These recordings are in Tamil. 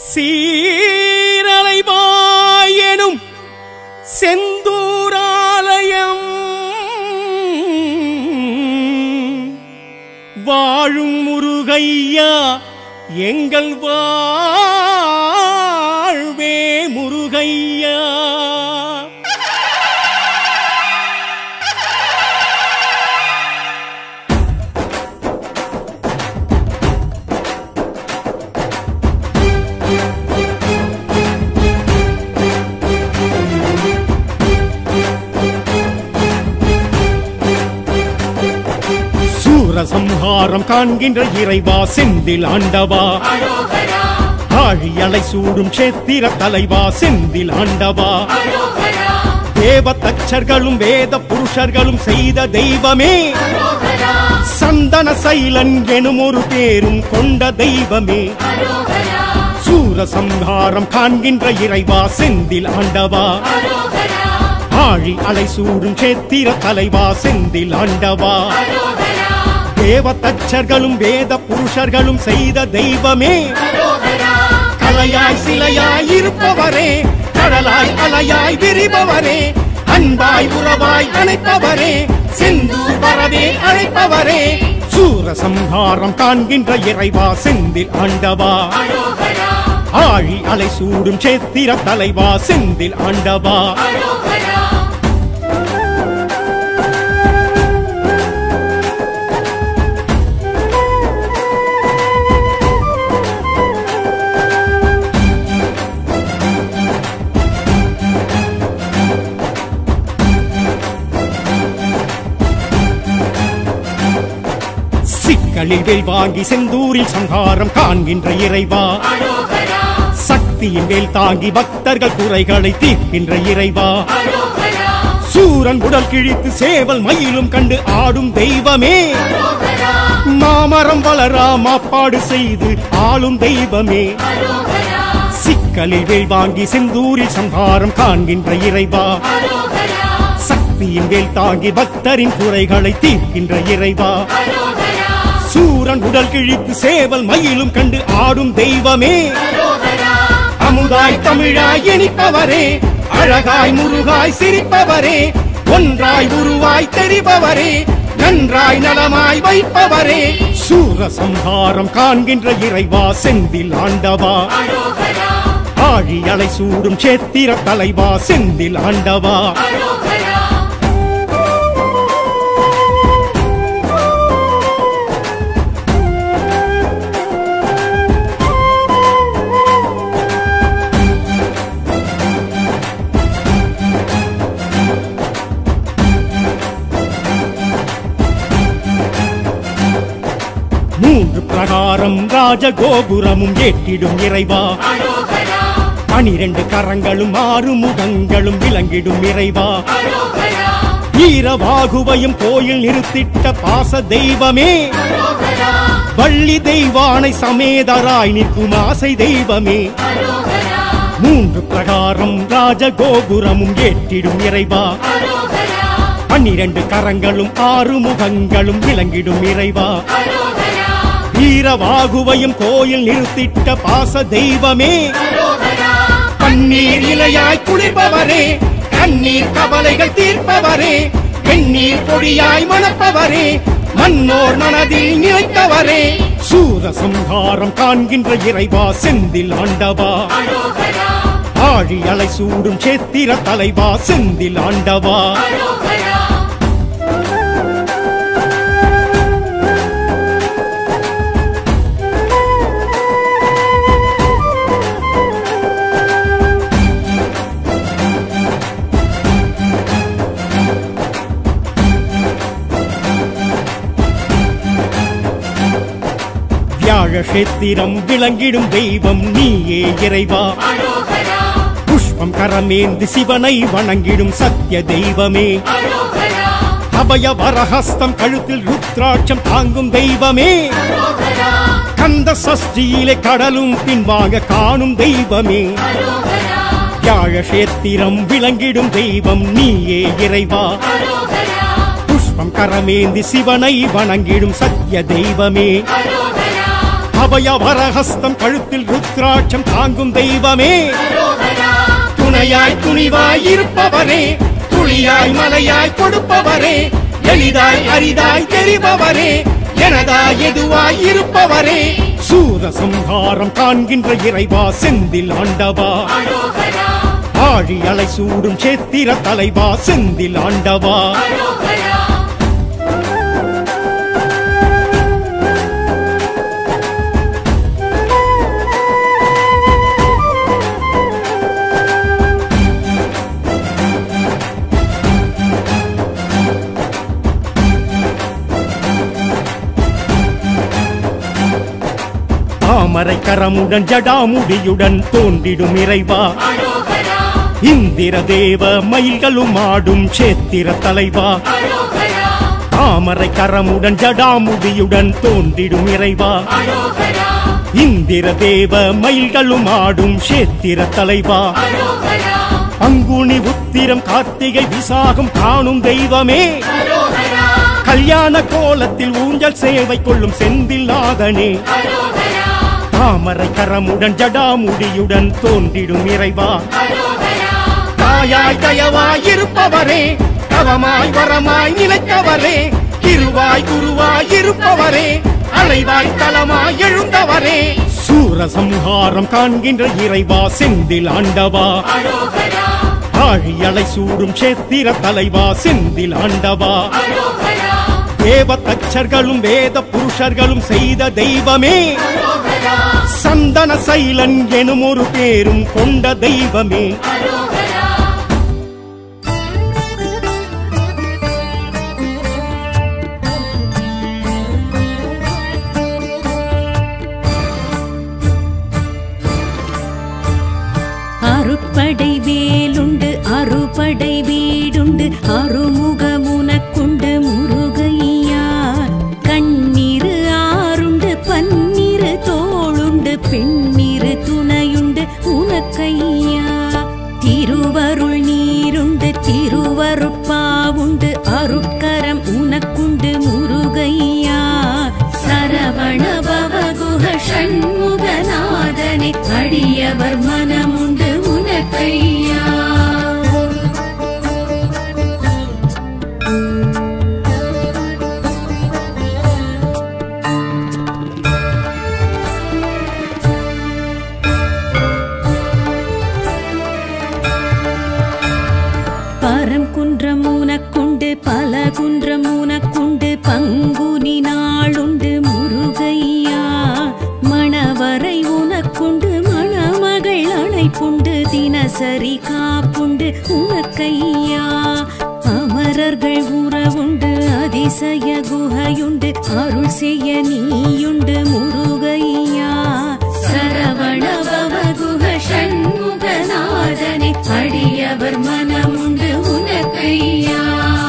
சீரலைவாயனும் செந்தூராலயம் வாழும் முருகையா எங்கள் வாழ்வே முருகையா சூரசம்ஹாரம் காண்கின்ற இறைவா செந்தில் ஆண்டவா அரோகரா ஆழி அலை சூடும் சேத்திர தலைவா செந்தில் ஆண்டவா அரோகரா தேவ தச்சர்களும் வேத புருஷர்களும் செய்த தெய்வமே அரோகரா சந்தன சைலன் எனும் ஒரு பேரும் கொண்ட தெய்வமே அரோகரா சூரசம்ஹாரம் காண்கின்ற இறைவா செந்தில் ஆண்டவா அரோகரா ஆழி அலை சூடும் சேத்திர தலைவா செந்தில் ஆண்டவா அரோகரா தேவ தச்சர்களும் வேத புருஷர்களும் செய்த தெய்வமே அரோகரா கலையாய் சிலையாய் இருப்பவரே கடலாய் அலையாய் விரிபவரே அன்பாய் உறவாய் அணைப்பவரே செந்தூர் வரவே அழைப்பவரே சூரசம்ஹாரம் காண்கின்ற இறைவா செந்தில் ஆண்டவா அரோகரா ஆழி அலை சூடும் சேத்திர தலைவா செந்தில் ஆண்டவா அரோகரா சிக்கலில் வேல் வாங்கி செந்தூரில் சங்காரம் காண்கின்ற இறைவா அரோகரா சக்தியின் மேல் தாங்கி பக்தர்கள் குறைகளை தீர்க்கின்ற இறைவா அரோகரா சூரன் உடல் கிழித்து சேவல் மயிலும் கண்டு ஆடும் தெய்வமே அரோகரா மாமரம் வளரா மாப்பாடு செய்து ஆளும் தெய்வமே அரோகரா சிக்கலில் வேல் வாங்கி செந்தூரில் சம்ஹாரம் காண்கின்ற இறைவா அரோகரா சக்தியின் வேல் தாங்கி பக்தரின் குறைகளை தீர்க்கின்ற இறைவா அரோகரா சூரன் உடல் கிழித்து சேவல் மயிலும் கண்டு ஆடும் தெய்வமே அரோகரா அமுதாய் தமிழாய் இனிப்பவரே அழகாய் முருகாய் சிரிப்பவரே ஒன்றாய் உருவாய் தெரிபவரே நன்றாய் நலமாய் வைப்பவரே சூரசம்ஹாரம் காண்கின்ற இறைவா செந்தில் ஆண்டவா அரோகரா ஆழி அலை சூடும் சேத்திர தலைவா செந்தில் ஆண்டவா அரோகரா மூன்று பிரகாரம் ராஜகோபுரமும் ஏற்றிடும் இறைவா அரோகரா பனிரெண்டு கரங்களும் ஆறு முகங்களும் விளங்கிடும் இறைவா அரோகரா வீரவாகுவையும் கோயில் நிறுத்திட்ட பாச தெய்வமே அரோகரா வள்ளி தெய்வானை சமேதராய் நிற்கும் ஆசை தெய்வமே அரோகரா மூன்று பிரகாரம் ராஜகோபுரமும் ஏற்றிடும் இறைவா அரோகரா பன்னிரண்டு கரங்களும் ஆறு முகங்களும் விளங்கிடும் இறைவா அரோகரா வீரவாகுவையும் கோயில் நிறுத்திட்ட பாச தெய்வமே அரோகரா பன்னீர் இலையாய் குளிர்பவரே கண்ணீர் கவலைகள் தீர்ப்பவரே வெந்நீர் பொடியாய் மணப்பவரே மன்னோர் மனதில் நினைத்தவரே சூரசம்ஹாரம் காண்கின்ற இறைவா செந்தில் ஆண்டவா அரோகரா ஆழி அலை சூடும் சேத்திர தலைவா செந்தில் ஆண்டவா அரோகரா வியாழ கஷேத்திரம் விளங்கிடும் தெய்வம் நீயே இறைவா அரோகரா புஷ்பம் கரமேந்து சிவனை வணங்கிடும் சத்திய தெய்வமே அரோகரா அபய வரஹஸ்தம் கழுத்தில் ருத்ராட்சம் தாங்கும் தெய்வமே அரோகரா கந்த சஷ்டியிலே கடலும் பின்வாங்க காணும் தெய்வமே அரோகரா வியாழ கஷேத்திரம் விளங்கிடும் தெய்வம் நீயே இறைவா அரோகரா புஷ்பம் கரமேந்தி சிவனை வணங்கிடும் சத்திய தெய்வமே அரோகரா அபய வரஹஸ்தம் கழுத்தில் ருத்ராட்சம் தாங்கும் தெய்வமே அரோகரா துணையாய் துணிவாய் இருப்பவரே துளியாய் மலையாய் கொடுப்பவரே எளிதாய் அரிதாய் தெரிபவரே எனதாய் எதுவாய் இருப்பவரே சூர சம்ஹாரம் காண்கின்ற இறைவா செந்தில் ஆண்டவா அரோகரா ஆழி அலை சூடும் சேத்திர தலைவா செந்தில் ஆண்டவா அரோகரா தாமரை கரமுடன் ஜடாமுடியுடன் தோன்றிடும் இறைவா அரோகரா இந்திர தேவ மயில்களும் ஆடும் சேத்திர தலைவா அரோகரா தாமரை கரமுடன் ஜடாமுடியுடன் தோன்றிடும் இறைவா அரோகரா இந்திர தேவ மயில்களும் ஆடும் சேத்திர தலைவா அரோகரா பங்குனி உத்திரம் கார்த்திகை விசாகம் காணும் தெய்வமே அரோகரா கல்யாண கோலத்தில் ஊஞ்சல் சேவை கொள்ளும் செந்தில் நாதனே அரோகரா தாமரை கரமுடன் ஜடாமுடியுடன் தோன்றிடும் இறைவா அரோகரா தாயாய் தயவாய் இருப்பவரே தவமாய் வரமாய் நிலைத்தவரே இருவாய் குருவாய் இருப்பவரே அலைவாய் தலமாய் எழுந்தவரே சூரசம்ஹாரம் காண்கின்ற இறைவா செந்தில் ஆண்டவா அரோகரா ஆழி அலை சூடும் சேத்திர தலைவா செந்தில் ஆண்டவா அரோகரா தேவ தச்சர்களும் வேத புருஷர்களும் செய்த தெய்வமே அரோகரா சந்தன சைலன் எனும் ஒரு பேரும் கொண்ட தெய்வமே அரோகரா அருட்படை வேலுண்டு அறுபடை வீடுண்டு அருமுகமுனக்குண்டு முருகையா கண்ணீரு ஆறுண்டு பன்னிரு தோளுண்டு பெண்ணிரு துணையுண்டு உனக்கையா திருவருள் நீருண்டு திருவருட்பாவுண்டு அருட்கரம் உனக்குண்டு முருகையா சரவண பவகுஹ ஷண்முகநாதனே அடியவர் மனமுண்டு உனக்கையா பரம் குன்றம் உனக்குண்டு பல குன்றம் உனக்குண்டு பங்குனி நாளுண்டு முருகையா மணவரை உனக்குண்டு மணமகள் அழைப்புண்டு தினசரி காப்புண்டு உனக்கையா அமரர்கள் உறவுண்டு அதிசய குகையுண்டு அருள் செய்ய நீயுண்டு முருகையா சரவண பவகுஹ ஷண்முகநாதனே அடியவர் மனமுண்டு உனக்கையா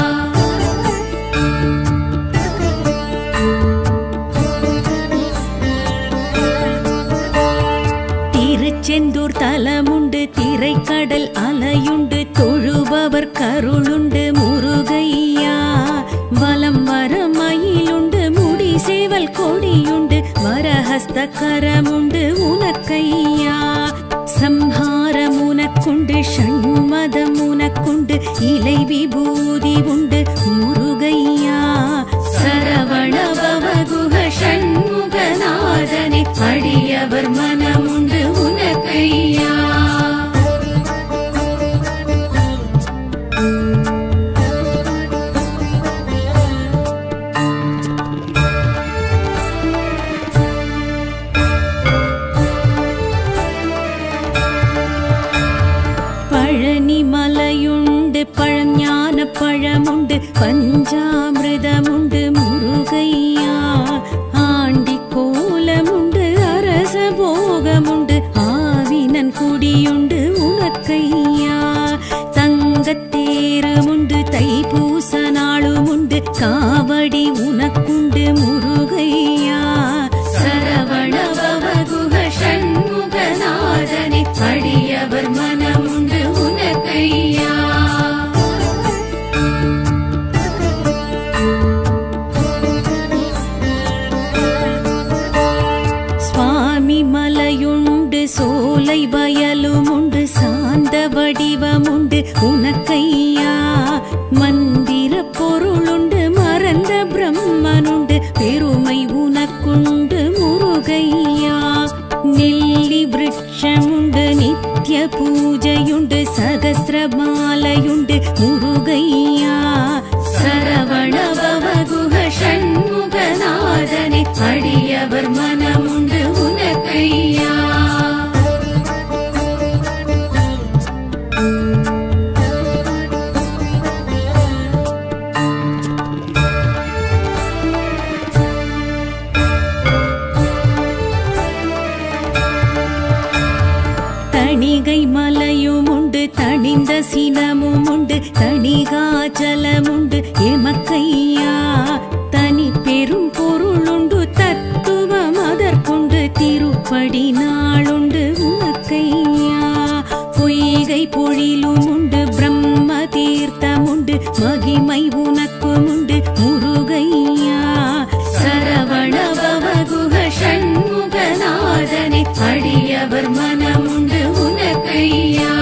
திருச்செந்தூர் தலமுண்டு திரைக்கடல் அலையுண்டு தொழுபவர் கருளுண்டு முருகையா வலம் வர மயிலுண்டு முடி சேவல் கொடியுண்டு வரஹஸ்த கரமுண்டு உனக்கையா சம்ஹாரம் உனக்குண்டு ஷண்மதம் உனக்குண்டு இலை விபூதி உண்டு முருகையா சரவண பவகுஹ ஷண்முகநாதனே அடியவர் மனமுண்டு உனக்கையா பழனி மலையுண்டு பழஞான பழமுண்டு பஞ்சாமிரதமுண்டு முருகையா ஆண்டி கோலமுண்டு அரச போகமுண்டு ஆவினன் குடியுண்டு உனக்கையா தங்கத்தேருமுண்டு தைப்பூச நாளுமுண்டு காவடி உனக்குண்டு முருகையா சரவண பவகுஹ ஷண்முகநாதனே அடியவர் மனமுண்டு உனக்கையா உனக்கையா மந்திர பொருளுண்டு மறந்த பிரம்மனுண்டு பெருமை உனக்குண்டு முருகையா நெல்லி விருட்சமுண்டு நித்ய பூஜையுண்டு சகசிரமாலையுண்டு முருகையா சரவணபவ குஹ ஷண்முகநாதனே அடியவர் மனமுண்டு உனக்கையா தணிகை மலையும் உண்டு தணிந்த சினமும் உண்டு தணிகாச்சலமுண்டு எமக்கையா தனி பெரும் பொருளுண்டு தத்துவம் அதற்குண்டு திருப்படி நாளுண்டு உனக்கையா பொய்கை பொழிலும் உண்டு பிரம்ம தீர்த்தம் உண்டு மகிமை உனக்கும் உண்டு முருகையா சரவண பவகுஹ ஷண்முகநாதனே அடியவர் மனமுண்டு உனக்கையா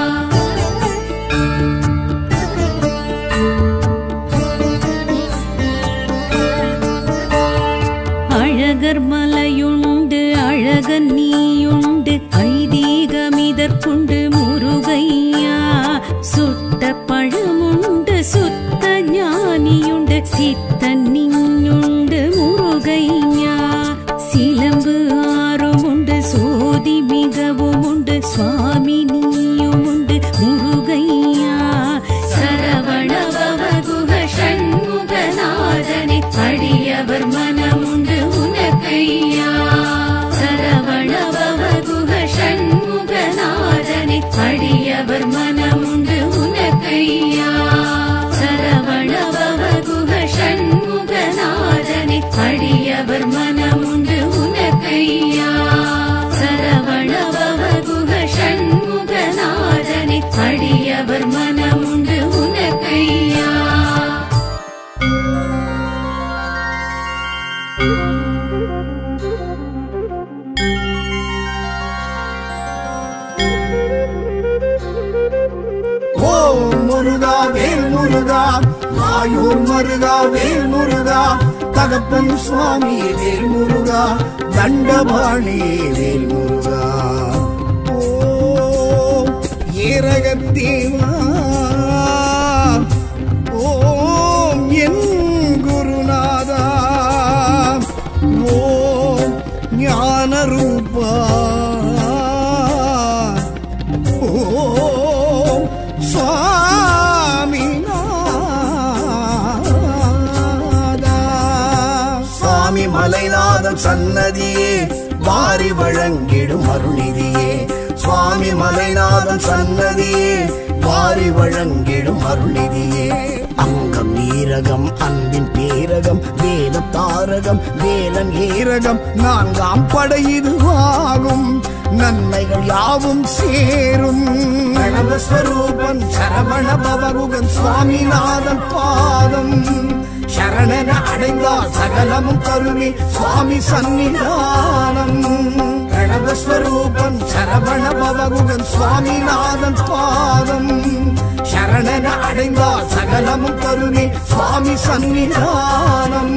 அழகர் மலையுண்டு அழகன் நீயுண்டு ஐதீகமிதற்குண்டு முருகையா சுட்ட பழமுண்டு சுத்த ஞானியுண்டு சித்தன் நீயுண்டு முருகையா சிலம்பு ஆறும் உண்டு சோதி மிகவும் உண்டு சுவாமி நீயும் உண்டு முருகையா சரவண பவகுஹ ஷண்முகநாதனே அடியவர் மனமுண்டு உனக்கையா சரவண பவகுஹ ஷண்முகநாதனே அடியவர் மனமுண்டு உனக்கையா சரவண பவகுஹ ஷண்முகநாதனே அடியவர் மனமுண்டு உனக்கையா சரவண பவகுஹ ஷண்முகநாதனே அடியவர் மனமுண்டு உனக்கையா ஓ முருகா வேல் முருகா மாயூர் மருகா வேல் முருகா தகப்பன் சுவாமி வேல் முருகா தண்டபாணி வேல் முருகா ஓ ஏரகத்தேவா ஓம் என் குருநாதா ஓம் ஞானரூபா ஓம் சுவாமிநாதா சுவாமி மலைநாதம் சன்னதியே வாரி வழங்கிடும் அருள்நிதியே சுவாமி மலைநாதம் சன்னதியே வாரி வழங்கிடும் அருள்நிதியே அங்கம் ஈரகம் அன்பின் பேரகம் வேத தாரகம் வேலன் ஈரகம் நான்காம் படை இதுவாகும் நன்மைகள் யாவும் சேரும் கணவஸ்வரூபன் சரவண பவகுகன் சுவாமிநாதன் பாதம் சரணன அடைந்தால் சகலமும் கருவி சுவாமி சன்னிதானம் கணவஸ்வரூபன் சரவண பவகுகன் சுவாமிநாதன் பாதம் சரணன அடைந்தால் சகலமும் கருவி சுவாமி சன்னிதானம்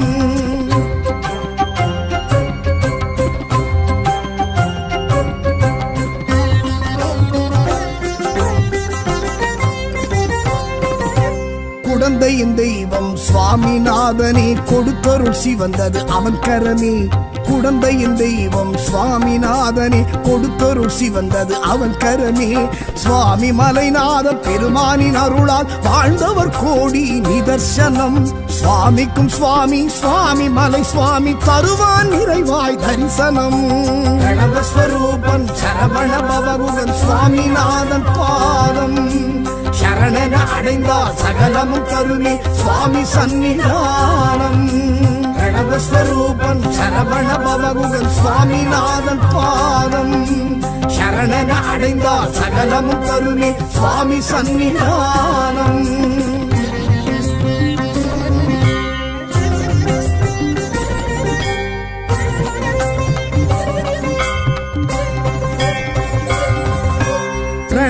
குடந்தையின் தெய்வம் சுவாமிநாதனே கொடுத்தருள் சிவந்தது அவன் கரமே குடந்தையின் தெய்வம் சுவாமிநாதனே கொடுத்தருள் சிவந்தது அவன் கரமே சுவாமி மலைநாதன் பெருமானின் அருளால் வாழ்ந்தவர் கோடி நிதர்சனம் சுவாமிக்கும் சுவாமி சுவாமி மலை சுவாமி தருவான் நிறைவாய் தரிசனம் கணவஸ்வரூபன் சரவண பவகுகன் சுவாமிநாதன் பாதம் சரணன அடைந்தால் சகலமும் கருணை சுவாமி சன்னிதானம் கணவஸ்வரூபன் சரவண பவகுகன் சுவாமிநாதன் பாதம் சரணன அடைந்தால் சகலமும் கருணை சுவாமி சன்னிதானம்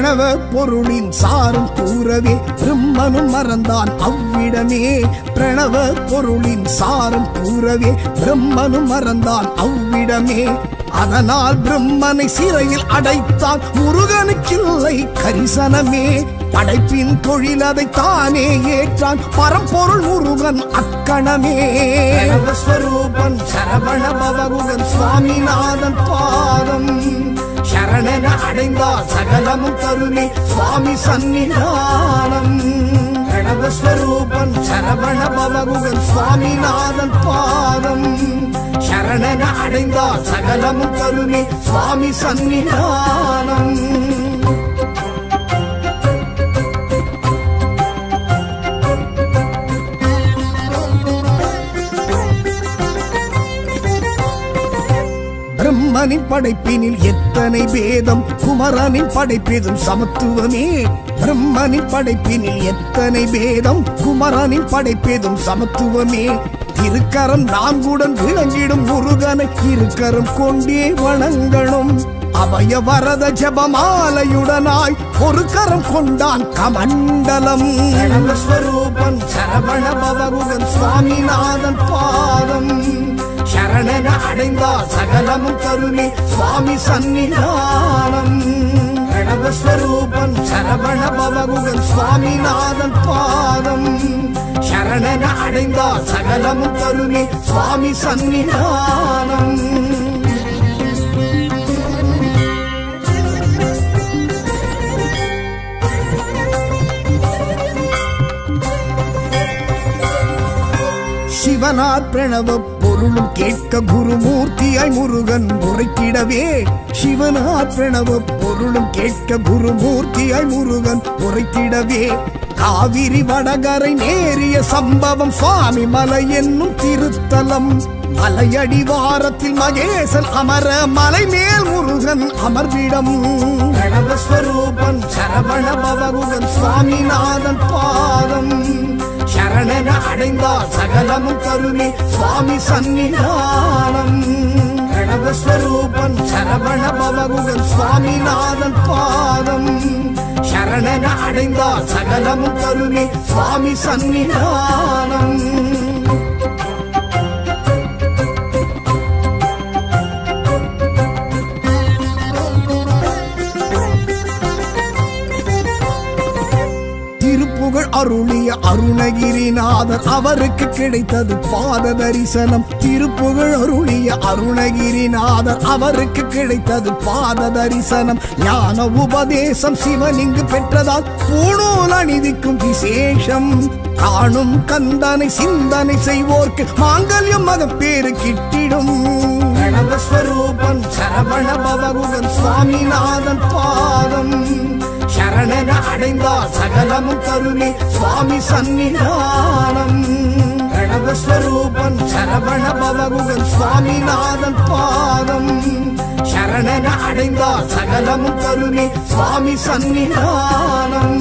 பிரணவ பொருளின் சாரம் கூறவே பிரம்மனும் மறந்தான் அவ்விடமே பிரணவ பொருளின் சாரம் கூறவே பிரம்மனும் மறந்தான் அவ்விடமே அதனால் பிரம்மனை சிறையில் அடைத்தான் முருகனுக்கில்லை கரிசனமே படைப்பின் தொழில் அதை தானே ஏற்றான் பரம்பொருள் முருகன் அக்கணமே ஸ்வரூபன் சரவண பவகுகன் சுவாமிநாதன் பாதம் சரணன அடைந்தால் சகலமும் கருணை சுவாமி சன்னிதானம் பிரணவஸ்வரூபன் சரவண பவகுகன் சுவாமிநாதன் பாதம் சரணன அடைந்தால் சகலமும் கருணை சுவாமி சன்னிதானம் பிரம்மனின் படைப்பினில் எத்தனை பேதம் குமரனின் படைப்பேதும் சமத்துவமே பிரம்மனின் படைப்பினில் எத்தனை பேதம் குமரனின் படைப்பேதும் சமத்துவமே திருக்கரம் நான்குடன் விளங்கிடும் முருகனை இருக்கரம் கொண்டே வணங்கணும் அபய வரத ஜபமாலையுடனாய் ஒரு கரம் கொண்டான் கமண்டலம் ஸ்வரூபன் சரவண பவகுகன் சுவாமிநாதன் பாதம் சரணன அடைந்தால் சகலமும் கருணை சுவாமி சன்னிதானம் பிரணவஸ்வரூபன் சரவண பவகுகன் சுவாமிநாதன் பாதம் சரணன அடைந்தால் சகலமும் கருணை சுவாமி சன்னிதானம் சிவனார் பிரணவ பொருளும் கேட்க குருமூர்த்தியாய் முருகன் உரைத்திடவே சிவனார் பிரணவ பொருளும் கேட்க குருமூர்த்தியாய் முருகன் உரைத்திடவே காவிரி வடகரை நேரிய சம்பவம் சுவாமி மலை என்னும் திருத்தலம் மலையடிவாரத்தில் மகேசன் அமர மலை மேல் முருகன் அமர்விடம் பிரணவஸ்வரூபன் சரவண பவகுகன் சுவாமிநாதன் பாதம் சரணன அடைந்தால் சகலமும் கருணை சுவாமி சன்னிதானம் பிரணவஸ்வரூபன் சரவண பவகுகன் சுவாமிநாதன் பாதம் சரணன அடைந்தால் சகலமும் கருணை சுவாமி சன்னிதானம் திருப்புகழ் அருளிய அருணகிரிநாதர் அவருக்கு கிடைத்தது பாத தரிசனம் திருப்புகழ் அருளிய அருணகிரிநாதர் அவருக்கு கிடைத்தது பாத தரிசனம் ஞான உபதேசம் சிவன் இங்கு பெற்றதால் பூணூல் அணிவிக்கும் விசேஷம் காணும் கந்தனை சிந்தனை செய்வோர்க்கு மாங்கல்யம் மகப்பேறு கிட்டிடும் பிரணவஸ்வரூபன் சரவண பவகுகன் சுவாமிநாதன் பாதம் சரணன அடைந்தால் சகலமும் கருணை சுவாமி சன்னிதானம் பிரணவஸ்வரூபன் சரவண பவகுகன் சுவாமிநாதன் பாதம் சரணன அடைந்தால் சகலமும் கருணை சுவாமி சன்னிதானம்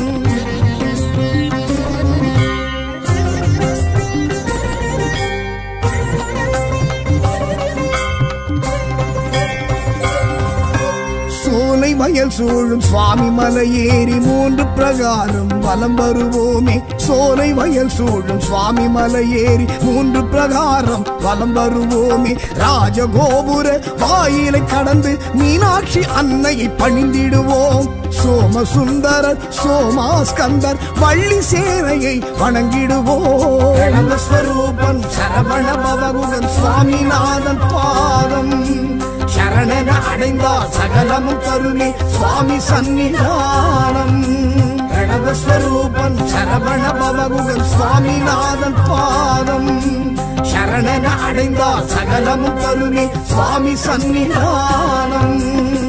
சோலை வயல் சூழும் சுவாமி மலை ஏறி மூன்று பிரகாரம் வலம் வருவோமே சோலை வயல் சூழும் சுவாமி மலை ஏறி மூன்று பிரகாரம் வலம் வருவோமே ராஜகோபுர வாயிலை கடந்து மீனாட்சி அன்னையை பணிந்திடுவோம் சோமசுந்தரர் சோமாஸ்கந்தர் வள்ளி சேனையை வணங்கிடுவோம் ஸ்வரூபன் சரவண பவகுகன் சுவாமிநாதன் பாதம் சரணன அடைந்தால் சகலமும் கருணை சுவாமி சன்னிதானம் பிரணவஸ்வரூபன் சரவண பவகுகன் சுவாமிநாதன் பாதம் சரணன அடைந்தால் சகலமும் கருணை சுவாமி சன்னிதானம்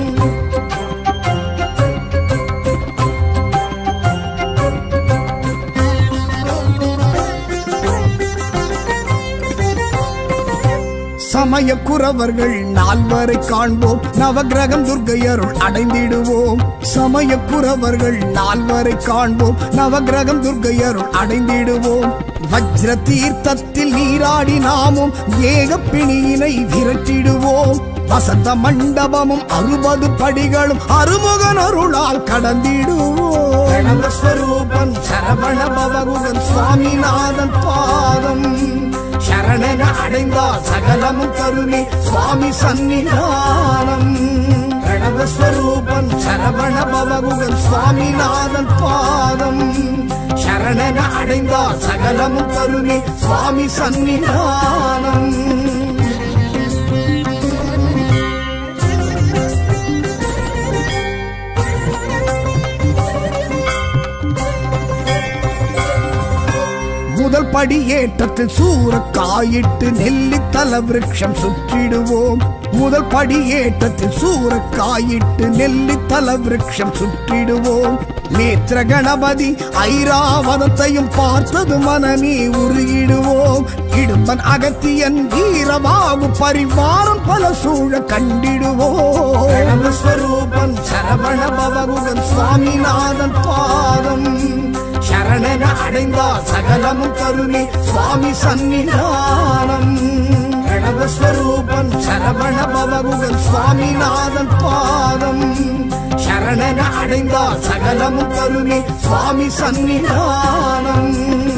சமய குறவர்கள் நால்வரை காண்போம் நவகிரகம் துர்க்கையருள் அடைந்திடுவோம் சமய குறவர்கள் நால்வரை காண்போம் நவகிரகம் துர்க்கையருள் அடைந்திடுவோம் வஜ்ர தீர்த்தத்தில் நீராடி நாமும் ஏக பிணியினை விரட்டிடுவோம் வசந்த மண்டபமும் அறுபது படிகளும் அருமுகன் அருளால் கடந்திடுவோம் பிரணவஸ்வரூபன் சரவண பவகுகன் சுவாமிநாதன் பாதம் சரணன அடைந்தால் சகலமும் கருணி சுவாமி சன்னிதானம் பிரணவஸ்வரூபன் சரவண பவகுகன் சுவாமிநாதன் பாதம் சரணன அடைந்தால் சகலமும் கருணி சுவாமி சன்னிதானம் முதல் படி ஏற்றத்தில் சூறக்காயிட்டு நெல்லித்தல விருட்சம் சுற்றிடுவோம் முதல் படி ஏற்றத்தில் சூறக்காயிட்டு நெல்லித்தல விருட்சம் சுற்றிடுவோம் நேத்திர கணபதி ஐராவதத்தையும் பார்த்தது மனநீ உருகிடுவோம் இடும்பன் அகத்தியன் வீரபாகு பரிவாரம் பல சூழ கண்டிடுவோம் ஸ்வரூபன் சரவண பவகுகன் சுவாமிநாதன் பாதம் சரணன அடைந்தால் சகலமும் கருணி சுவாமி சன்னிதானம் பிரணவஸ்வரூபன் சரவண பவகுகன் சுவாமிநாதன் பாதம் சரணன அடைந்தால் சகலமும் கருணி சுவாமி சன்னிதானம்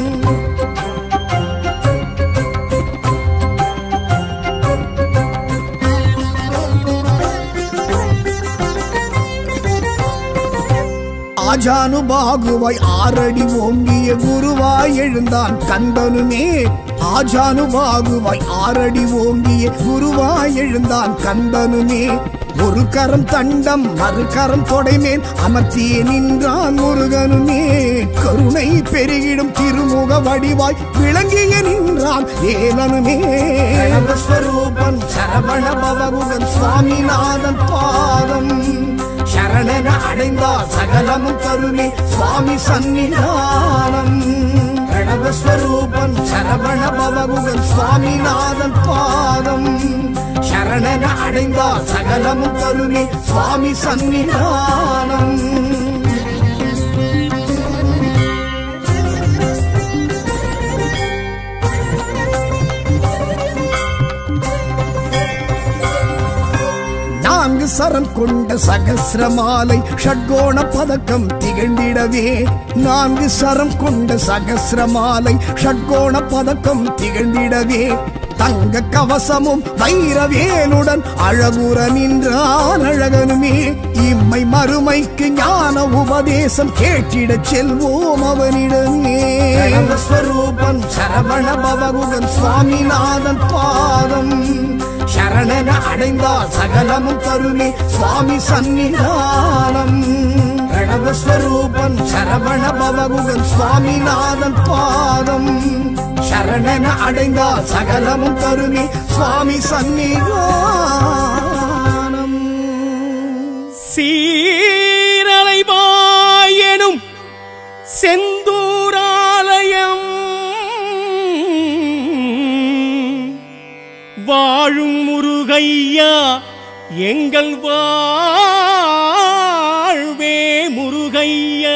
ஆஜானுபாகுவாய் ஆறடி ஓங்கிய குருவாய் எழுந்தான் கந்தனுமே ஆஜானுபாகுவாய் ஆறடி ஓங்கிய குருவாய் எழுந்தான் கந்தனுமே ஒரு கரம் தண்டம் மறு கரம் தொடைமேல் அமர்த்தியே நின்றான் முருகனுமே கருணை பெருகிடும் திருமுக வடிவாய் விளங்கிய நின்றான் ஏலனுமே ஸ்வரூபன் சரவண பவகுகன் சுவாமிநாதன் பாதம் சரணன அடைந்தால் சகலமும் கருணி சுவாமி சன்னிதானம் பிரணவஸ்வரூபன் சரவண பவகுகன் சுவாமிநாதன் பாதம் சரணன அடைந்தால் சகலமும் கருணி சுவாமி சன்னிதானம் நான்கு சரம் கொண்ட சகசிரமாலை ஷட்கோண பதக்கம் திகழ்ந்திடவே நான்கு சரம் கொண்ட சகசிரமாலை ஷட்கோண பதக்கம் திகழ்ந்திடவே தங்க கவசமும் வைரவேலுடன் அழகுற நின்றான் அழகனுமே இம்மை மறுமைக்கு ஞான உபதேசம் கேட்டிடச் செல்வோம் அவனிடமே ஸ்வரூபன் சரவண பவகுகன் சுவாமிநாதன் பாதம் சரணன அடைந்தால் சகலமும் கருணி சுவாமி சன்னிதானம் பிரணவஸ்வரூபன் சரவண பவகுகன் சுவாமிநாதன் பாதம் சரணன அடைந்தால் சகலமும் கருணி சுவாமி சன்னிதானம் சீரலைவாயனும் செந்தூராலயம் வாழும் முருகையா எங்கள் வாழ்வே முருகையா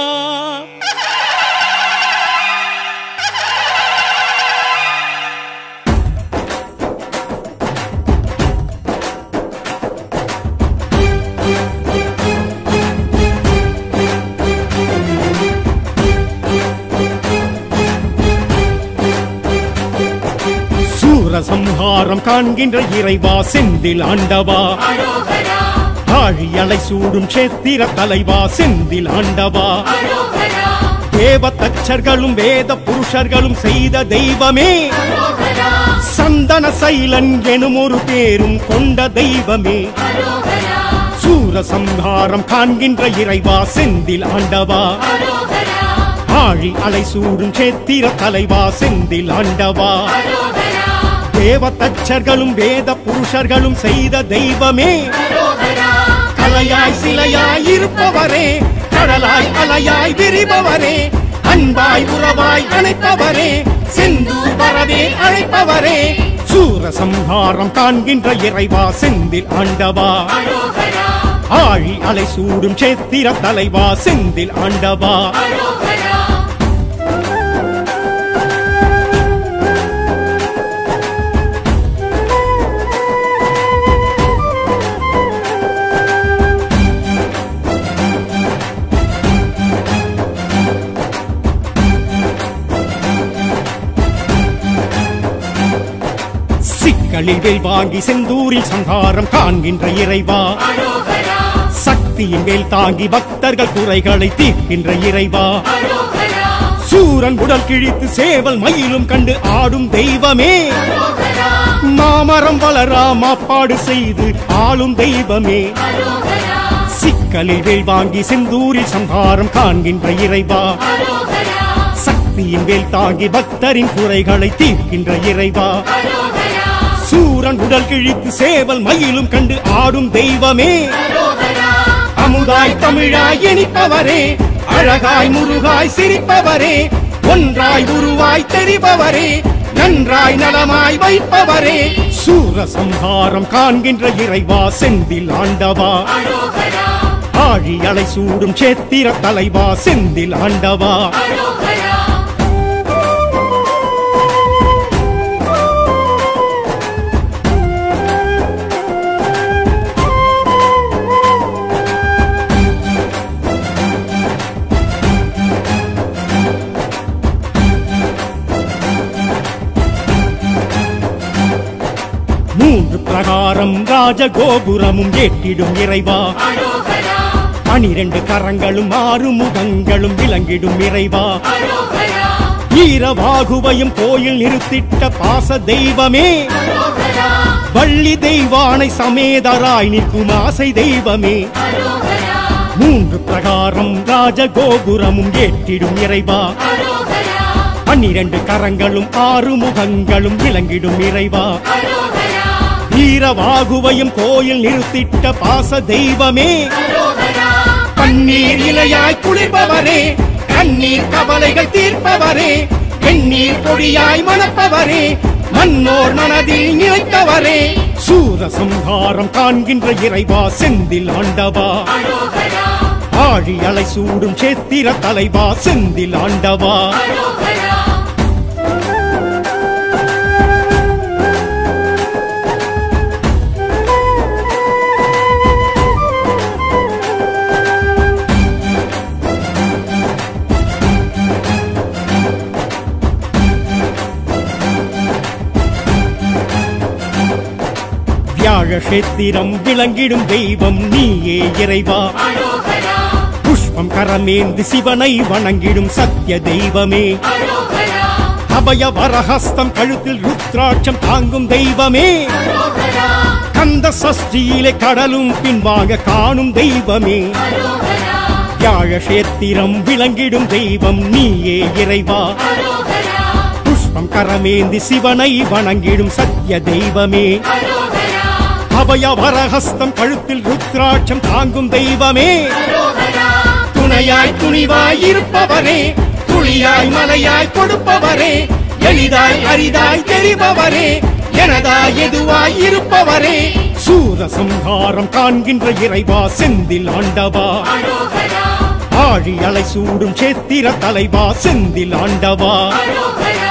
சூரசம்ஹாரம் காண்கின்ற இறைவா செந்தில் ஆண்டவா அரோகரா ஆழி அலை சூடும் சேத்திர தலைவா செந்தில் ஆண்டவா அரோகரா தேவ தச்சர்களும் வேத புருஷர்களும் செய்த தெய்வமே அரோகரா சந்தன சைலன் எனும் ஒரு பேரும் கொண்ட தெய்வமே அரோகரா சூரசம்ஹாரம் காண்கின்ற இறைவா செந்தில் ஆண்டவா அரோகரா ஆழி அலை சூடும் சேத்திர தலைவா செந்தில் ஆண்டவா அரோகரா தேவ தச்சர்களும் வேத புருஷர்களும் செய்த தெய்வமே அரோகரா கலையாய் சிலையாய் இருப்பவரே கடலாய் அலையாய் விரிபவரே அன்பாய் உறவாய் அணைப்பவரே செந்தூர் வரவே அழைப்பவரே சூரசம்ஹாரம் காண்கின்ற இறைவா செந்தில் ஆண்டவா அரோகரா ஆழி அலை சூடும் சேத்திர தலைவா செந்தில் ஆண்டவா அரோகரா சிக்கலில் வேல் வாங்கி செந்தூரில் சங்காரம் காண்கின்ற இறைவா அரோகரா சக்தியின் மேல் தாங்கி பக்தர்கள் குறைகளை தீர்க்கின்ற இறைவா அரோகரா சூரன் உடல் கிழித்து சேவல் மயிலும் கண்டு ஆடும் தெய்வமே அரோகரா மாமரம் வளரா மாப்பாடு செய்து ஆளும் தெய்வமே அரோகரா சிக்கலில் வேல் வாங்கி செந்தூரில் சம்ஹாரம் காண்கின்ற இறைவா அரோகரா சக்தியின் வேல் தாங்கி பக்தரின் குறைகளை தீர்க்கின்ற இறைவா அரோகரா சூரன் உடல் கிழித்து சேவல் மயிலும் கண்டு ஆடும் தெய்வமே அரோகரா அமுதாய் தமிழாய் இனிப்பவரே அழகாய் முருகாய் சிரிப்பவரே ஒன்றாய் உருவாய் தெரிபவரே நன்றாய் நலமாய் வைப்பவரே சூரசம்ஹாரம் காண்கின்ற இறைவா செந்தில் ஆண்டவா அரோகரா ஆழி அலை சூடும் சேத்திர தலைவா செந்தில் ஆண்டவா அரோகரா மூன்று பிரகாரம் ராஜகோபுரமும் ஏற்றிடும் இறைவா அரோகரா பனிரெண்டு கரங்களும் ஆறு முகங்களும் விளங்கிடும் இறைவா அரோகரா ஈரவாகுவையும் கோயில் நிறுத்திட்ட பாச தெய்வமே அரோகரா வள்ளி தெய்வானை சமேதராய் நிற்கும் ஆசை தெய்வமே அரோகரா மூன்று பிரகாரம் ராஜகோபுரமும் ஏற்றிடும் இறைவா அரோகரா பன்னிரண்டு கரங்களும் ஆறு முகங்களும் விளங்கிடும் இறைவா அரோகரா வீரவாகுவையும் கோயில் நிறுத்திட்ட பாச தெய்வமே அரோகரா பன்னீர் இலையாய் குளிர்பவரே கண்ணீர் கவலைகள் தீர்ப்பவரே எண்ணீர் பொடியாய் மணப்பவரே மன்னோர் மனதில் நிலைத்தவரே சூரசம்ஹாரம் காண்கின்ற இறைவா செந்தில் ஆண்டவா அரோகரா ஆழி அலை சூடும் சேத்திர தலைவா செந்தில் ஆண்டவா அரோகரா வியாழ கஷேத்திரம் விளங்கிடும் தெய்வம் நீயே இறைவா அரோகரா புஷ்பம் கரமேந்து சிவனை வணங்கிடும் சத்திய தெய்வமே அரோகரா அபய வரஹஸ்தம் கழுத்தில் ருத்ராட்சம் தாங்கும் தெய்வமே அரோகரா கந்த சஷ்டியிலே கடலும் பின்வாங்க காணும் தெய்வமே அரோகரா வியாழ கஷேத்திரம் விளங்கிடும் தெய்வம் நீயே இறைவா அரோகரா புஷ்பம் கரமேந்தி சிவனை வணங்கிடும் சத்திய தெய்வமே அரோகரா அபய வரஹஸ்தம் கழுத்தில் ருத்ராட்சம் தாங்கும் தெய்வமே அரோகரா துணையாய் துணிவாய் இருப்பவரே துளியாய் மலையாய் கொடுப்பவரே எளிதாய் அரிதாய் தெரிபவரே எனதாய் எதுவாய் இருப்பவரே சூரசம்ஹாரம் காண்கின்ற இறைவா செந்தில் ஆண்டவா அரோகரா ஆழி அலை சூடும் சேத்திர தலைவா செந்தில் ஆண்டவா அரோகரா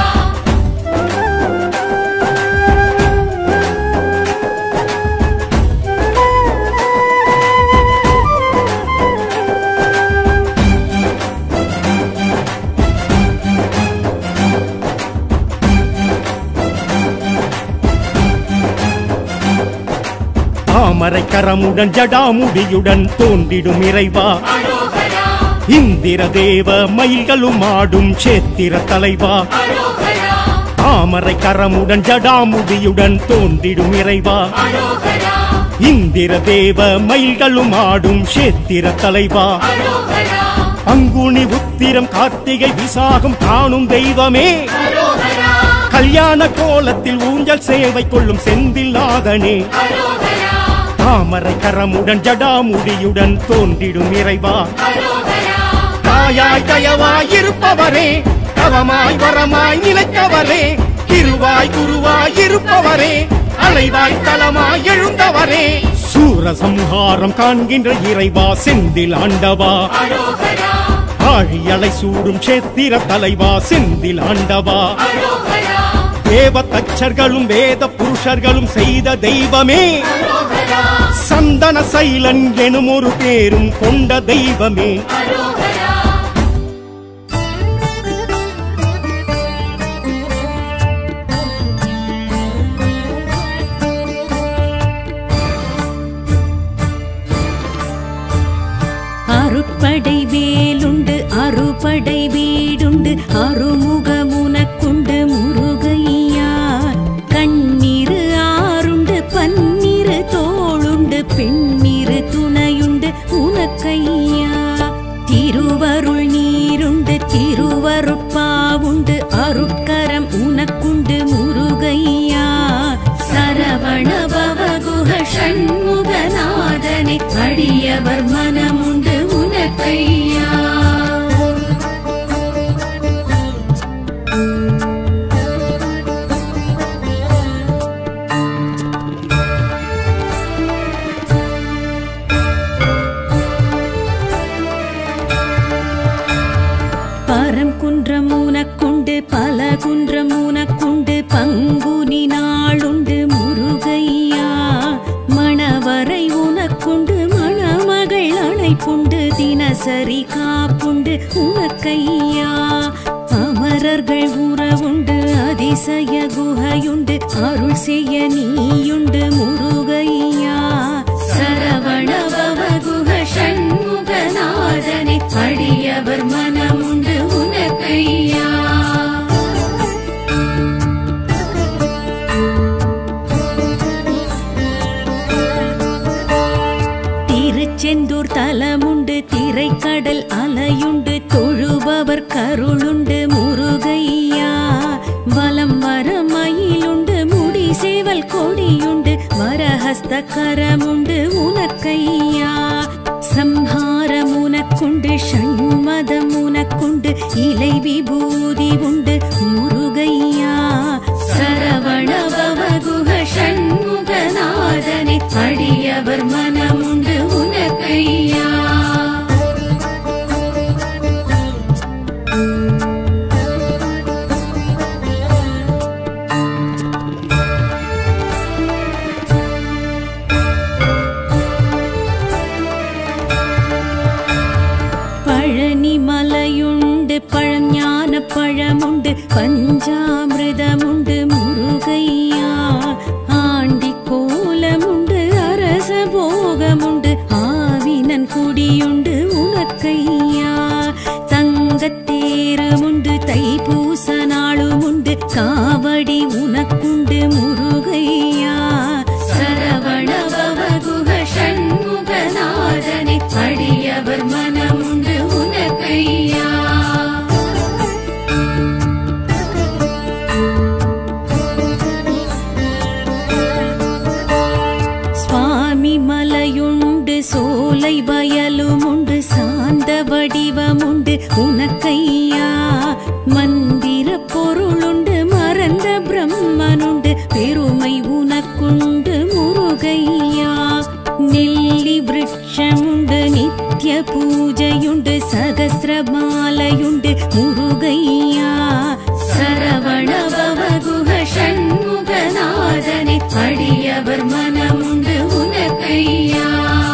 தாமரை கரமுடன் ஜடாமுடியுடன் தோன்றிடும் இறைவா அரோகரா இந்திர தேவ மயில்களும் ஆடும் சேத்திர தலைவா அரோகரா தாமரை கரமுடன் ஜடாமுடியுடன் தோன்றிடும் இறைவா அரோகரா இந்திர தேவ மயில்களும் ஆடும் சேத்திர தலைவா அரோகரா பங்குனி உத்திரம் கார்த்திகை விசாகம் காணும் தெய்வமே அரோகரா கல்யாண கோலத்தில் ஊஞ்சல் சேவை கொள்ளும் செந்தில் நாதனே அரோகரா தாமரை கரமுடன் ஜடாமுடியுடன் தோன்றிடும் இறைவா அரோகரா தாயாய் தயவாய் இருப்பவரே தவமாய் வரமாய் நிலைத்தவரே திருவாய் குருவாய் இருப்பவரே அலைவாய் தலமாய் எழுந்தவரே சூரசம்ஹாரம் காண்கின்ற இறைவா செந்தில் ஆண்டவா அரோகரா ஆழி அலை சூடும் சேத்திர தலைவா செந்தில் ஆண்டவா அரோகரா தேவ தச்சர்களும் வேத புருஷர்களும் செய்த தெய்வமே அரோகரா சந்தன சைலன் எனும் ஒரு பேரும் கொண்ட தெய்வமே அரோகரா படை வீடுண்டு அருமுகமுனக்குண்டு முருகையா கண்ணீரு ஆறுண்டு பன்னிரு தோளுண்டு பெண்ணிரு துணையுண்டு உனக்கையா திருவருள் நீருண்டு திருவருட்பாவுண்டு அருட்கரம் உனக்குண்டு முருகையா சரவண பவகுஹ ஷண்முகநாதனே அடியவர் மனமுண்டு உனக்கையா பரம் குன்றம் உனக்குண்டு பல குன்றம் உனக்குண்டு பங்குனி நாளுண்டு முருகையா மணவரை உனக்குண்டு மணமகள் அணைப்புண்டு தினசரி காப்புண்டு உனக்கையா அமரர்கள் உறவுண்டு அதிசய குகையுண்டு அருள் செய்ய நீயுண்டு முருகையா சரவண பவகுஹ ஷண்முகநாதனே அடியவர் மனமுண்டு உனக்கையா திருச்செந்தூர் தலமுண்டு திரைக்கடல் அலையுண்டு தொழுபவர் கருளுண்டு முருகையா வலம் வர மயிலுண்டு முடி சேவல் கொடியுண்டு வரஹஸ்த கரமுண்டு உனக்கையா சம்ஹாரம் உனக்குண்டு ஷண்மதம் உனக்குண்டு இலை விபூதி உண்டு முருகையா சரவண பவகுஹ ஷண்முகநாதனே அடியவர் மனமுண்டு உனக்கையா பழனி மலையுண்டு பழஞான பழமுண்டு பஞ்சாமிரதமுண்டு முருகையா ஆண்டி கோலமுண்டு அரச போகமுண்டு ஆவினன் குடியுண்டு உனக்கையா தங்கத்தேருமுண்டு தைப்பூச நாளுமுண்டு காவடி உனக்குண்டு முருகையா சரவண பவகுஹ ஷண்முகநாதனே அடியவர் மனமுண்டு உனக்கையா சுவாமி மலையுண்டு சோலை வயலுமுண்டு சாந்த வடிவமுண்டு உனக்கையா மந்திர பொருளுண்டு மறந்த பிரம்மனுண்டு பெருமை உனக்குண்டு முருகையா நெல்லி விருட்சமுண்டு நித்ய பூஜையுண்டு சகசிரமாலையுண்டு முருகையா சரவண பவகுஹ ஷண்முகநாதனே அடியவர் மனமுண்டு உனக்கையா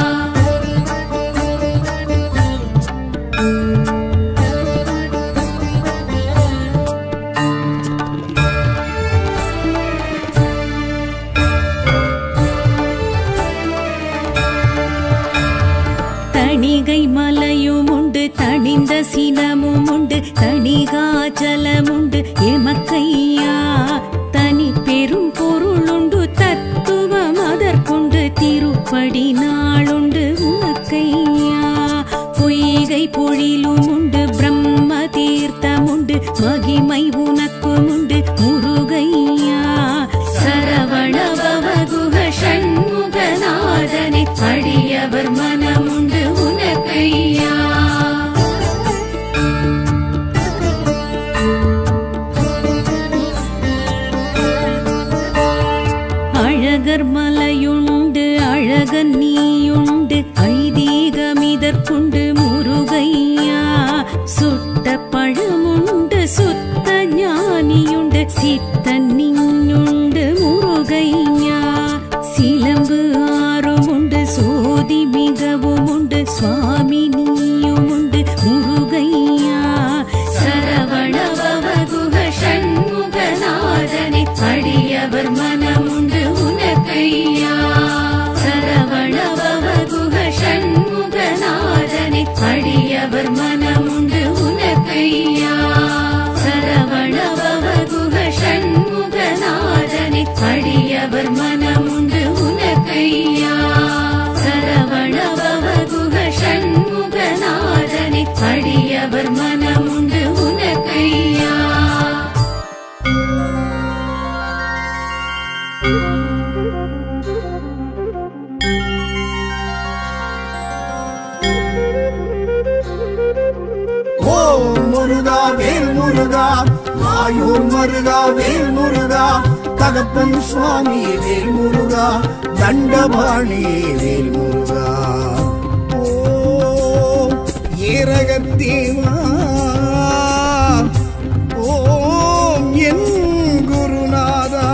தணிகை மலையும் உண்டு தணிந்த சினமும் உண்டு தணிகாச்சலமுண்டு எமக்கையா தனி பெரும் பொருளுண்டு தத்துவம் அதற்குண்டு திருப்படி நாளுண்டு உனக்கையா பொய்கை பொழிலும் உண்டு பிரம்ம தீர்த்தமுண்டு மகிமை உனக்கும் உண்டு முருகையா சரவண பவகுஹ ஷண்முகநாதனே அடியவர் மனமுண்டு உனக்கையா அழகர் மலையுண்டு அழகன் நீயுண்டு ஐதீகமிதற்குண்டு முருகையா சுட்ட பழமுண்டு சுத்த ஞானியுண்டு சித்தன் நீயுண்டு முருகையா சிலம்பு ஆறும் உண்டு சோதி மிகவும் உண்டு சுவாமி நீயும் உண்டு முருகையா சரவண பவகுஹ ஷண்முகநாதனே அடியவர் மனமுண்டு உனக்கையா சரவண பவகுஹ ஷண்முகநாதனே அடியவர் மனமுண்டு உனக்கையா முருகா மாயூர் மருகா வேல் முருகா தகப்பன் சுவாமி வேல் முருகா தண்டபாணி வேல் முருகா ஓம் ஏரகத்தேவா ஓம் என் குருநாதா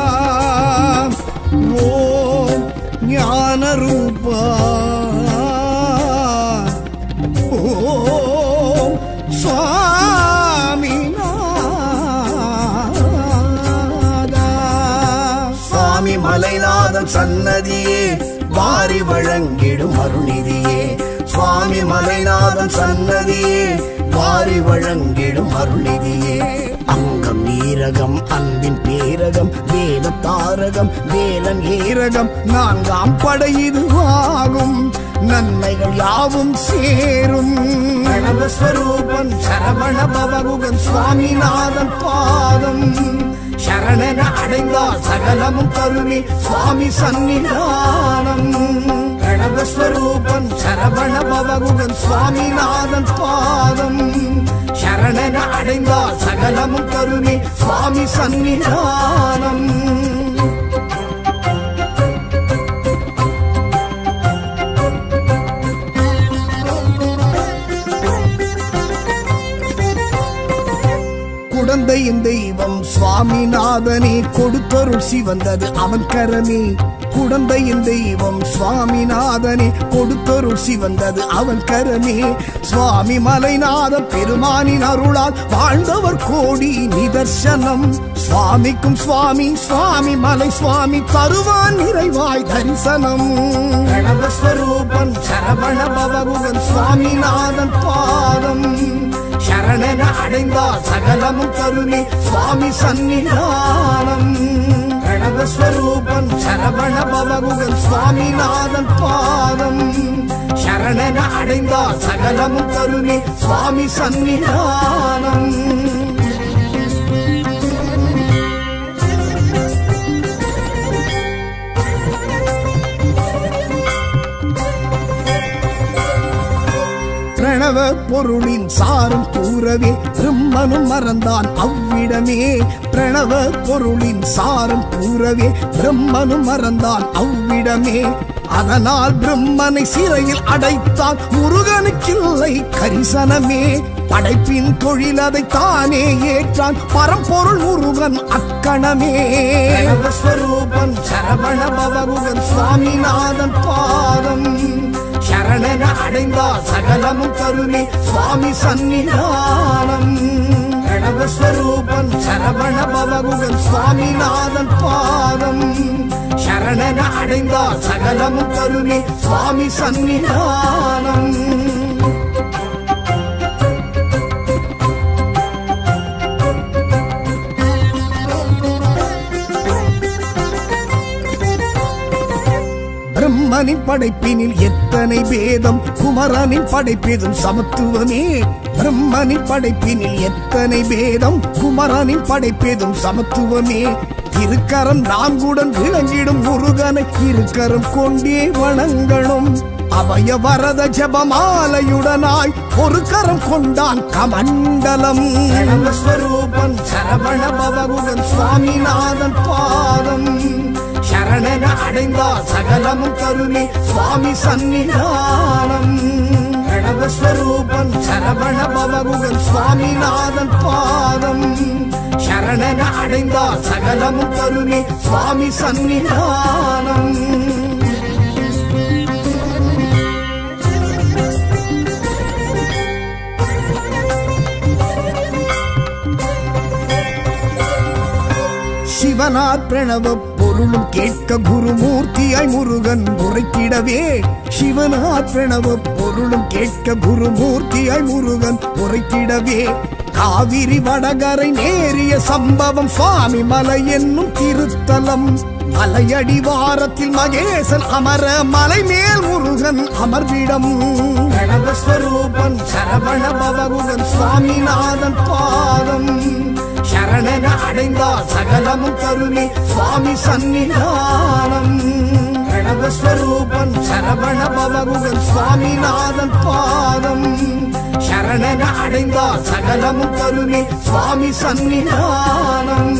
ஓம் ஞானரூபா ஓம் சுவாமிநாதா சுவாமி மலைநாதன் சன்னதியே வாரி வழங்கிடும் அருள்நிதியே சுவாமி மலைநாதன் சன்னதியே வாரி வழங்கிடும் அருள்நிதியே அங்கம் நீரகம் அன்பின் பேரகம் வேத தாரகம் வேலன் ஏரகம் நான்காம் படை இதுவாகும் நன்மைகள் யாவும் சேரும் கணவஸ்வரூபன் சரவண பவகுகன் சுவாமிநாதன் பாதம் சரணன அடைந்தால் சகலமும் கருமி சுவாமி சன்னிதானம் கணவஸ்வரூபன் சரவண பவகுகன் சுவாமிநாதன் பாதம் சரணன அடைந்தால் சகலமும் கருமி சுவாமி சன்னிதானம் குடந்தையின் தெய்வம் சுவாமிநாதனே கொடுத்தருள் சிவந்தது அவன் கரமே குடந்தையின் தெய்வம் சுவாமிநாதனே கொடுத்தருள் சிவந்தது அவன் கரமே சுவாமி மலைநாத பெருமானின் அருளால் வாழ்ந்தவர் கோடி நிதர்சனம் சுவாமிக்கும் சுவாமி சுவாமி மலை சுவாமி தருவான் நிறைவாய் தரிசனம் கணவஸ்வரூபன் சரவண பவகுகன் சுவாமிநாதன் பாதம் சரணன அடைந்தால் சகலமும் கருணி சுவாமி சன்னிதானம் கணவஸ்வரூபன் சரவண பவகுகன் சுவாமிநாதன் பாதம் சரணன அடைந்தால் சகலமும் கருணி சுவாமி சன்னிதானம் பிரணவ பொருளின் சாரம் கூறவே பிரம்மனும் மறந்தான் அவ்விடமே பிரணவ பொருளின் சாரம் கூறவே பிரம்மனும் மறந்தான் அவ்விடமே அதனால் பிரம்மனை சிறையில் அடைத்தான் முருகனுக்கில்லை கரிசனமே படைப்பின் தொழில் அதை தானே ஏற்றான் பரம்பொருள் முருகன் அக்கணமே ஸ்வரூபன் சரவண பவகுகன் சுவாமிநாதன் பாதம் சரணன அடைந்தால் சகலமும் கருணி சுவாமி சன்னிதானம் கணவஸ்வரூபன் சரவண பவகுகன் சுவாமிநாதன் பாதம் சரணன அடைந்தால் சகலமும் கருணி சுவாமி சன்னிதானம் பிரம்மனின் படைப்பினில் எத்தனை பேதம் குமரனின் படைப்பேதும் சமத்துவமே பிரம்மனின் படைப்பினில் எத்தனை பேதம் குமரனின் படைப்பேதும் சமத்துவமே திருக்கரம் நான்குடன் விளங்கிடும் முருகனை இருக்கரம் கொண்டே வணங்கணும் அபய வரத ஜபமாலையுடனாய் ஒரு கரம் கொண்டான் கமண்டலம் ஸ்வரூபன் சரவண பவகுகன் சுவாமிநாதன் பாதம் சரணன அடைந்தால் சகலமும் கருணி சுவாமி சன்னிதானம் கணவஸ்வரூபன் சரவண பவகுகன் சுவாமிநாதன் பாதம் சரணன அடைந்தால் சகலமும் கருணி சுவாமி சன்னிதானம் சிவனார் பிரணவ பொருளும் கேட்க குருமூர்த்தியாய் முருகன் உரைக்கிடவே சிவனார் பிரணவ பொருளும் கேட்க குருமூர்த்தியாய் முருகன் உரைக்கிடவே காவிரி வடகரை நேரிய சம்பவம் சுவாமி மலை என்னும் திருத்தலம் மலையடிவாரத்தில் மகேசன் அமர மலை மேல் முருகன் அமர்விடம் கணவஸ்வரூபன் சரவண பவகுகன் சுவாமிநாதன் பாதம் சரணன அடைந்தால் சகலமும் கருணி சுவாமி சன்னிதானம் பிரணவஸ்வரூபன் சரவண பவகுகன் சுவாமிநாதன் பாதம் சரணன அடைந்தார் சகலமும் கருணை சுவாமி சன்னிதானம்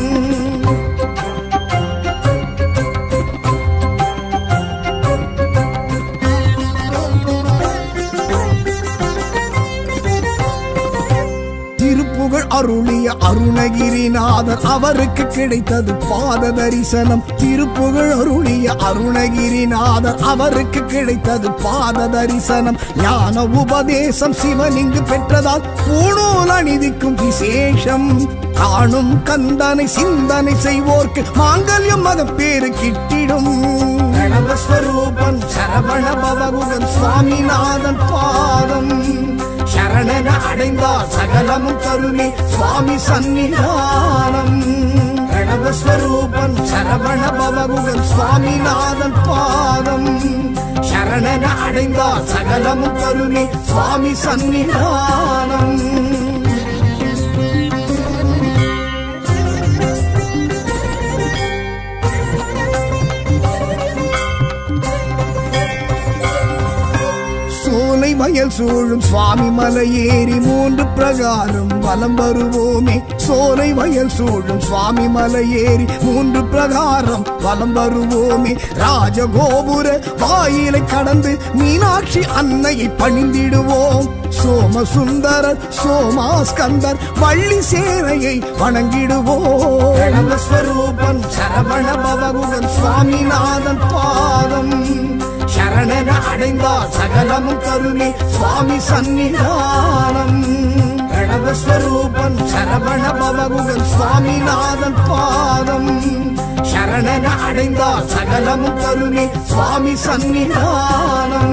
திருப்புகழ் அருளிய அருணகிரிநாதர் அவருக்கு கிடைத்தது பாத தரிசனம் திருப்புகழ் அருளிய அருணகிரிநாதர் அவருக்கு கிடைத்தது பாத தரிசனம் ஞான உபதேசம் சிவன் இங்கு பெற்றதால் பூணூல் அணிவிக்கும் விசேஷம் காணும் கந்தனை சிந்தனை செய்வோர்க்கு மாங்கல்யம் மகப்பேறு கிட்டிடும் பிரணவஸ்வரூபன் சரவண பவகுகன் சுவாமிநாதன் பாதம் சரணன அடைந்தார் சகலமும் கருணை சுவாமி சன்னிதானம் பிரணவஸ்வரூபன் சரவண பவகுகன் சுவாமிநாதன் பாதம் சரணன அடைந்தார் சகலமும் கருணை சுவாமி சன்னிதானம் சோலை வயல் சூழும் சுவாமி மலை ஏறி மூன்று பிரகாரம் வலம் வருவோமே சோலை வயல் சூழும் சுவாமி மலை ஏறி மூன்று பிரகாரம் வலம் வருவோமே ராஜகோபுர வாயிலை கடந்து மீனாட்சி அன்னையை பணிந்திடுவோம் சோமசுந்தரர் சோமாஸ்கந்தர் வள்ளி சேனையை வணங்கிடுவோம் பிரணவஸ்வரூபன் சரவண பவகுகன் சுவாமிநாதன் பாதம் சரணன அடைந்தார் சகலமும் கருணை சுவாமி சன்னிதானம் பிரணவஸ்வரூபன் சரவண பவகுகன் சுவாமிநாதன் பாதம் சரணன அடைந்தார் சகலமும் கருணை சுவாமி சன்னிதானம்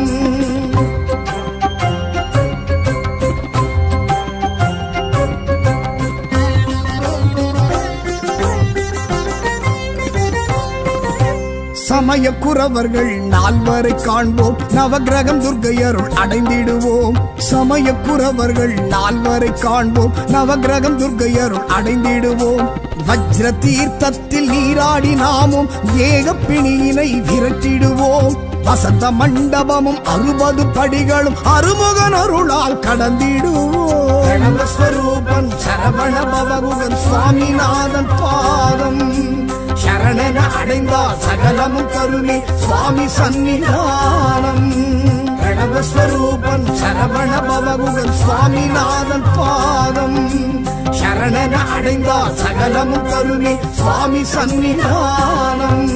சமய குறவர்கள் நால்வரை காண்போம் நவகிரகம் துர்க்கையருள் அடைந்திடுவோம் சமய குறவர்கள் நால்வரை காண்போம் நவகிரகம் துர்க்கையருள் அடைந்திடுவோம் வஜ்ர தீர்த்தத்தில் நீராடி நாமும் ஏக பிணியினை விரட்டிடுவோம் வசந்த மண்டபமும் அறுபது படிகளும் அருமுகன் அருளால் கடந்திடுவோம் பிரணவஸ்வரூபன் சரவண பவகுகன் சுவாமிநாதன் பாதம் சரணன அடைந்தார் சகலமும் கருணை சுவாமி சன்னிதானம் பிரணவஸ்வரூபன் சரவண பவகுகன் சுவாமிநாதன் பாதம் சரணன அடைந்தார் சகலமும் கருணை சுவாமி சன்னிதானம்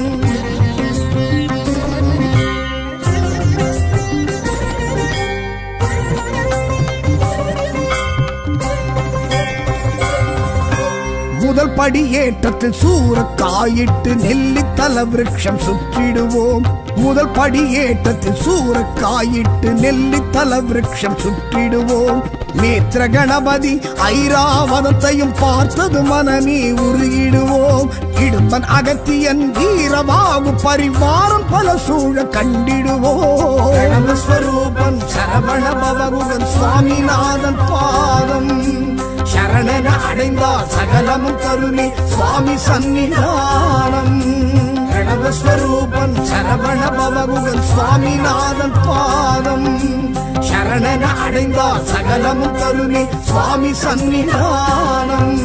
முதல் படி ஏற்றத்தில் சூறக்காயிட்டு நெல்லித்தல விருட்சம் சுற்றிடுவோம் முதல் படி ஏற்றத்தில் சூறக்காயிட்டு நெல்லித்தல விருட்சம் சுற்றிடுவோம் நேத்திர கணபதி ஐராவதத்தையும் பார்த்தது மனமே உருகிடுவோம் இடும்பன் அகத்தியன் வீரவாகு பரிவாரம் பல சூழ கண்டிடுவோம் பிரணவஸ்வரூபன் சரவண பவகுகன் சுவாமிநாதன் பாதம் சரணன அடைந்தார் சகலமும் கருணை சுவாமி சன்னிதானம் பிரணவஸ்வரூபன் சரவண பவகுகன் சுவாமிநாதன் பாதம் சரணன அடைந்தார் சகலமும் கருணை சுவாமி சன்னிதானம்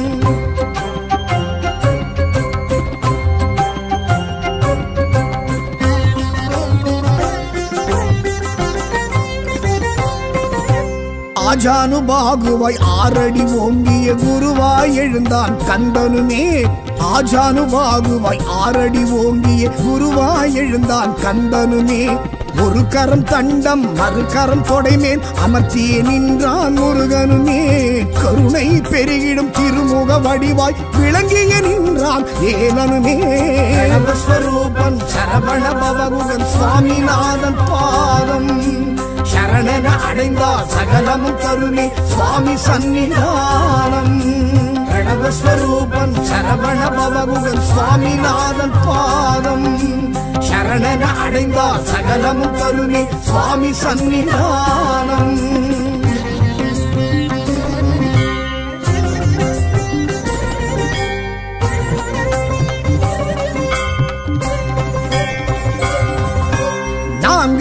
ஆஜானுபாகுவாய் ஆறடி ஓங்கிய குருவாய் எழுந்தான் கந்தனுமே ஆஜானுபாகுவாய் ஆறடி ஓங்கிய குருவாய் எழுந்தான் கந்தனுமே ஒரு கரம் தண்டம் மறு கரம் தொடைமேல் அமர்த்தியே நின்றான் முருகனுமே கருணை பெருகிடும் திருமுக வடிவாய் விளங்கிய நின்றான் ஏலனுமே ஸ்வரூபன் சரவண பவகுகன் சுவாமிநாதன் பாதம் சரணன அடைந்தார் சகலமும் கருணை சுவாமி சன்னிதானம் பிரணவஸ்வரூபன் சரவண பவகுகன் சுவாமிநாதன் பாதம் சரணன அடைந்தார் சகலமும் கருணை சுவாமி சன்னிதானம்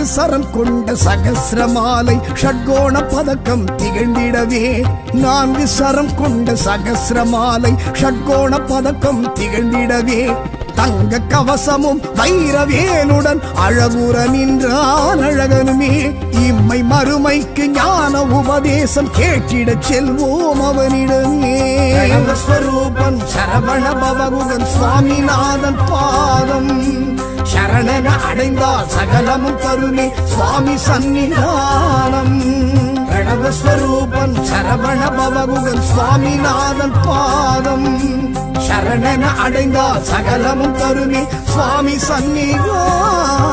நான்கு சரம் கொண்ட சகசிரமாலை ஷட்கோண பதக்கம் திகழ்ந்திடவே நான்கு சரம் கொண்ட சகசிரமாலை ஷட்கோண பதக்கம் திகழ்ந்திடவே தங்க கவசமும் வைரவேலுடன் அழகுற நின்றான் அழகனுமே இம்மை மறுமைக்கு ஞான உபதேசம் கேட்டிடச் செல்வோம் அவனிடமே ஸ்வரூபன் சரவண பவகுகன் சுவாமிநாதன் பாதம் சரணன அடைந்தால் சகலமும் தருமே சுவாமி சன்னிதானம் பிரணவஸ்வரூபன் சரவண பவகுகன் சுவாமிநாதன் பாதம் சரணன அடைந்தால் சகலமும் தருமே சுவாமி சன்னிதானம்